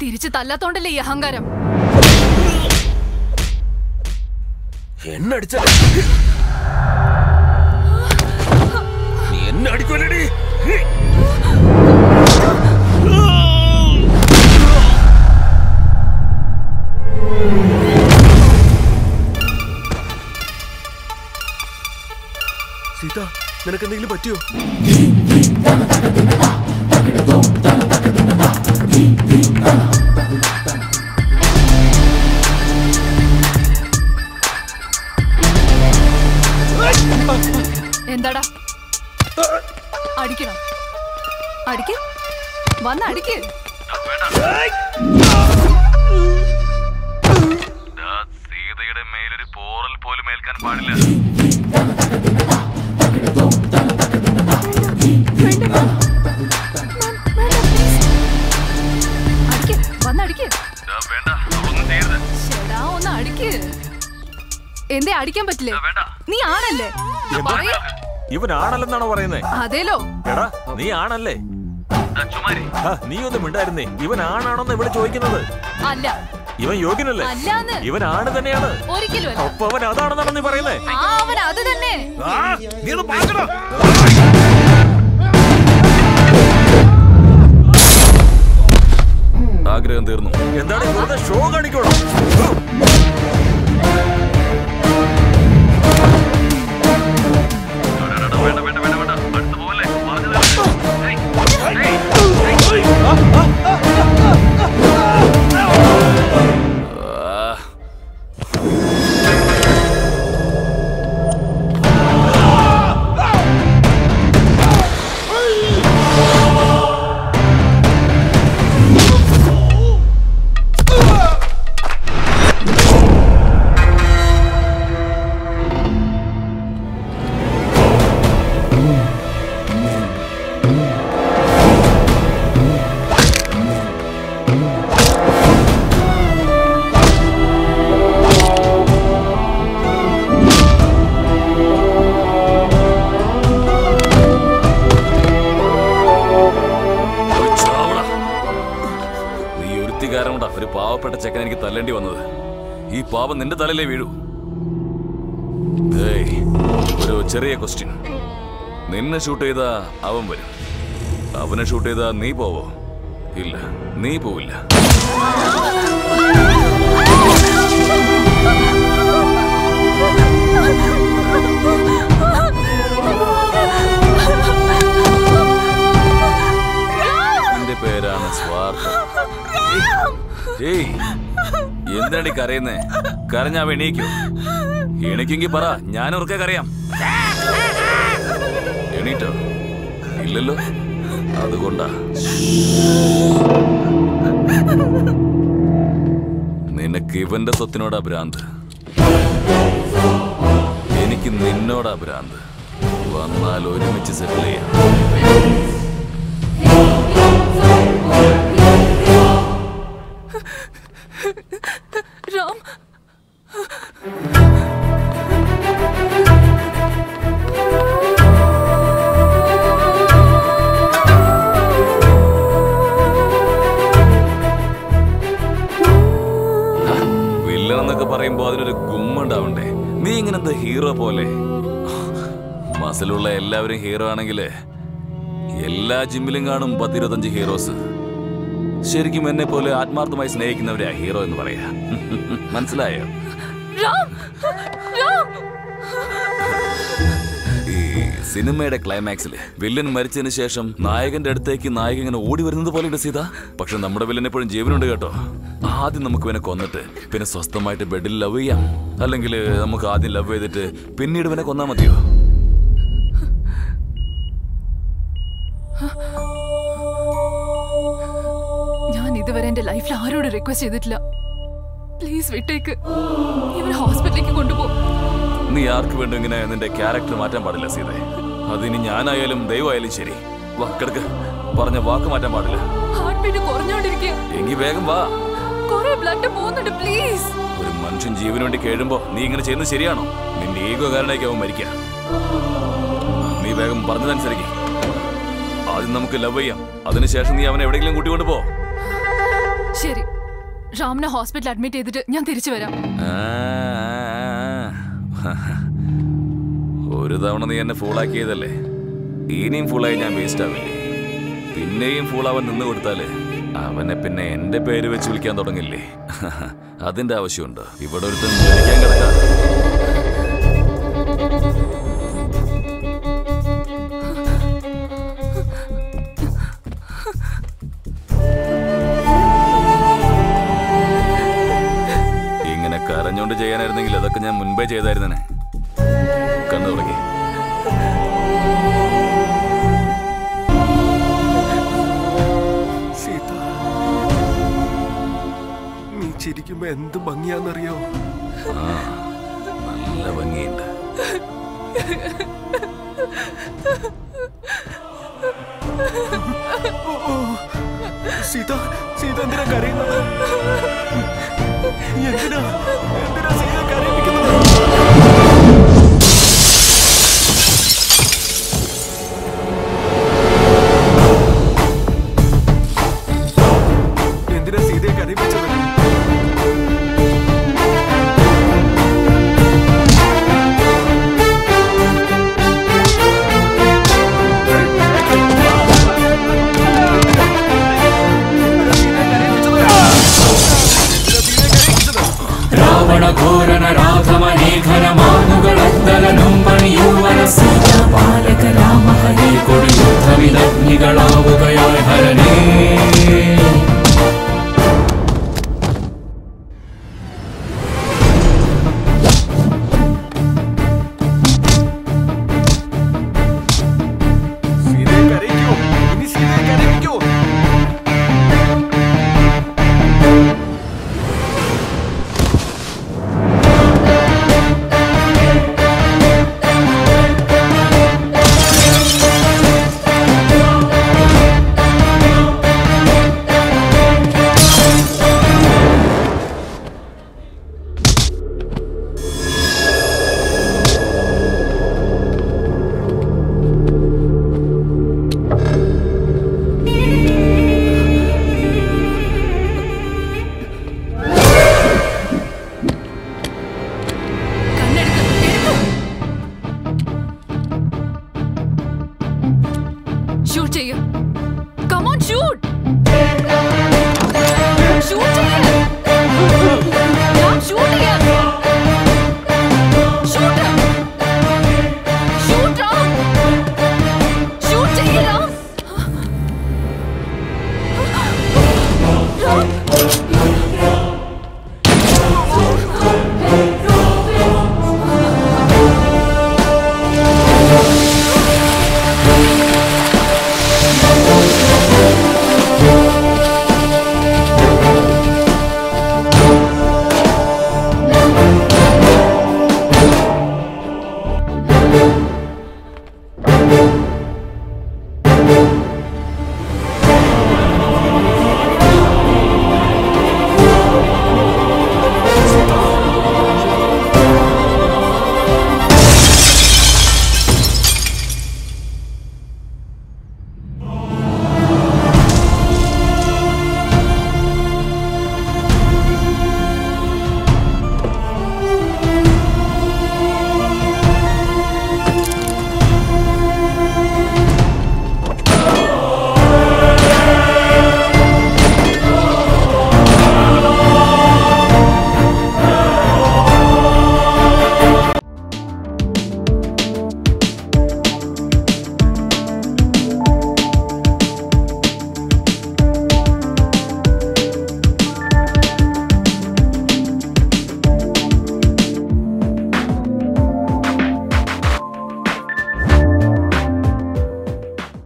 തിരിച്ചു തല്ലാത്തോണ്ടല്ലേ ഈ അഹങ്കാരം എന്നെ അടിച്ചല്ലേ നീ എന്നെ അടിക്കുമല്ലേടി സീത നിനക്ക് എന്തെങ്കിലും പറ്റിയോ എന്താടാ അടിക്കണം അടിക്ക് വന്ന് അടിക്ക് സീതയുടെ മേലൊരു പോറൽ പോലും ഏൽക്കാൻ പാടില്ല അടിക്ക് വന്ന് അടിക്ക് ദാ വേണ്ട അവളൊന്നും ചെയ്യരുത് ചേടാ ഒന്ന് അടിക്ക് എന്തേ അടിക്കാൻ പറ്റില്ലേ വേണ്ട നീ ആണല്ലേ പറയ്. ഇവനാണല്ലെന്നാണോ പറയുന്നേ അതേലോ എടാ നീ ആണല്ലേ ദാ ചുമാരി ഹ, നീ ഒന്നും മിണ്ടായിരുന്നേ ഇവൻ ആണാണോന്ന് ഇവിടെ ചോദിക്കുന്നത് അല്ല ഇവൻ യോഗ്യനല്ലേ അല്ലാന്ന് ഇവൻ ആണ് തന്നെയാണ് ഒരിക്കലും അല്ല അപ്പൊ അവൻ അതാണെന്നാണ് നീ പറയുന്നേ ആ അവൻ അത് തന്നെ ആ, നീ ഒന്ന് പാകടാ. ആഗ്രഹം തീർന്നു എന്താണ് ഈ വെറുതെ ഷോ കാണിക്കോളൂ വേണ്ട വേണ്ട വേണ്ട വേണ്ട അടുത്ത് പോവല്ലേ പറഞ്ഞു ചാവടാ. നീ ഒരുത്തി കാരണമുണ്ടാ ഒരു പാവപ്പെട്ട ചെക്കൻ എനിക്ക് തല്ലേണ്ടി വന്നത് ഈ പാപം നിന്റെ തലയിലേ വീഴൂ ഏയ്, ഒരു ചെറിയ ക്വസ്റ്റ്യൻ നിന്നെ ഷൂട്ട് ചെയ്താ അവൻ വരും അവനെ ഷൂട്ട് ചെയ്താ നീ പോവോ ഇല്ല നീ പോവില്ല എന്റെ പേരാണ് സ്വാർത്ഥം ഏയ് എന്താണ് കരയുന്നേ കരഞ്ഞാ എണീക്കോ എണീക്കെങ്കി പറ ഞാൻ ഉറക്കെ കരയാം എണീറ്റോ ഇല്ലല്ലോ അതുകൊണ്ടാ നിനക്ക് ഇവന്റെ സ്വത്തിനോടാ ഭ്രാന്ത് എനിക്ക് നിന്നോടാ ഭ്രാന്ത് വന്നാൽ ഒരുമിച്ച് സെറ്റിൽ ചെയ്യാം രാം വില്ലൻ എന്നൊക്കെ പറയുമ്പോ അതിനൊരു ഗുമ്മുണ്ടാവണ്ടേ നീ ഇങ്ങനെ എന്താ ഹീറോ പോലെ മസിലുള്ള എല്ലാവരും ഹീറോ ആണെങ്കില് എല്ലാ ജിമ്മിലും കാണും പത്തിരുപത്തഞ്ച് ഹീറോസ് ശരിക്കും എന്നെ പോലെ ആത്മാർത്ഥമായി സ്നേഹിക്കുന്നവരെയാ ഹീറോ എന്ന് പറയാ മനസ്സിലായോ രാം രാം ഈ സിനിമയുടെ ക്ലൈമാക്സില് വില്ലൻ മരിച്ചതിന് ശേഷം നായകന്റെ അടുത്തേക്ക് നായകൻ ഇങ്ങനെ ഓടി വരുന്നത് പോലെ ഉണ്ട് സീത പക്ഷെ നമ്മുടെ വില്ലൻ എപ്പോഴും ജീവനുണ്ട് കേട്ടോ ആദ്യം നമുക്ക് ഇവനെ കൊന്നിട്ട് പിന്നെ സ്വസ്ഥമായിട്ട് ബെഡിൽ ലവ് ചെയ്യാം അല്ലെങ്കിൽ നമുക്ക് ആദ്യം ലവ് ചെയ്തിട്ട് പിന്നീട് ഇവനെ കൊന്നാ മതിയോ ഞാൻ ഇതുവരെ എന്റെ ലൈഫിൽ ആരോടും റിക്വസ്റ്റ് ചെയ്തിട്ടില്ല പ്ലീസ് വിട്ടേക്ക് ഇവനെ ഹോസ്പിറ്റലിലേക്ക് കൊണ്ടുപോ നീ ആർക്ക് വേണ്ടി ഇങ്ങനെ നിന്റെ ക്യാരക്ടർ മാറ്റാൻ പാടില്ല സീത അതിനി ഞാനായാലും ദൈവമായാലും ശരി വാ കിടക്ക് പറഞ്ഞ വാക്ക് മാറ്റാൻ പാടില്ല ഹാർട്ട് ബീറ്റ് കുറഞ്ഞോണ്ടിരിക്കുക എങ്കി വേഗം വാ കുറെ ബ്ലഡ് പോകുന്നുണ്ട് പ്ലീസ് ഒരു മനുഷ്യൻ ജീവന് വേണ്ടി കേഴുമ്പോ നീ ഇങ്ങനെ ചെയ്യുന്നത് ശരിയാണോ നിന്റെ ഈഗോ കാരണമായിരിക്കും അവൻ മരിക്കുക നീ വേഗം പറഞ്ഞതനുസരിക്ക് ആദ്യം നമുക്ക് ലവ് ചെയ്യാം അതിനുശേഷം നീ അവനെ എവിടെയെങ്കിലും കൂട്ടിക്കൊണ്ട് പോ ശരി റാമിനെ ഹോസ്പിറ്റലിൽ അഡ്മിറ്റ് ചെയ്തിട്ട് ഞാൻ തിരിച്ചു വരാം ആ, ആ, ആ. ഒരു തവണ നീ എന്നെ ഫൂളാക്കിയതല്ലേ ഇനിയും ഫൂളായി ഞാൻ വേസ്റ്റ് ആവില്ലേ പിന്നെയും ഫൂൾ അവൻ നിന്ന് കൊടുത്താല് അവനെ പിന്നെ എന്റെ പേര് വെച്ച് വിളിക്കാൻ തുടങ്ങില്ലേ അതിന്റെ ആവശ്യമുണ്ട് ഇവിടെ ഒരുത്തൻ മരിക്കാൻ കിടക്കാം ഇങ്ങനെ കരഞ്ഞോണ്ട് ചെയ്യാനായിരുന്നെങ്കിൽ അതൊക്കെ ഞാൻ മുൻപേ ചെയ്തായിരുന്നേ കണ്ണു തുടങ്ങി സീത നീ ചിരിക്കുമ്പോ എന്ത് ഭംഗിയാന്നറിയോ ആ നല്ല ഭംഗിയുണ്ട് സീത സീത എന്തിനാ കരയുന്നത് എന്തിനാ എന്തിനാ സീത കരയിപ്പിക്കുന്നത് എന്തിനാ സീതയെ കരയിപ്പിച്ചത് ರಾವಣ ಘೋರನ ರಾಧಮನೇಘನ ಮಾನುಗಳದ್ದಲನು ಪಣಿಯುವನ ಸೀತಾ ಬಾಲಕ ರಾಮ ಹರೇ ಕೊಡು ಯುದ್ಧ ವಿಲಗ್ನಿಗಳಾವುಗಯಾಯ ಹರನೇ സീതയെ കരയിക്കോ ഇനി സീതയെ കരയിപ്പിക്കോ കണ്ണെടുക്ക് എടുക്കൂ ഷൂട്ട് ചെയ്യൂ കമോൺ ഷൂട്ട് ഷൂട്ട്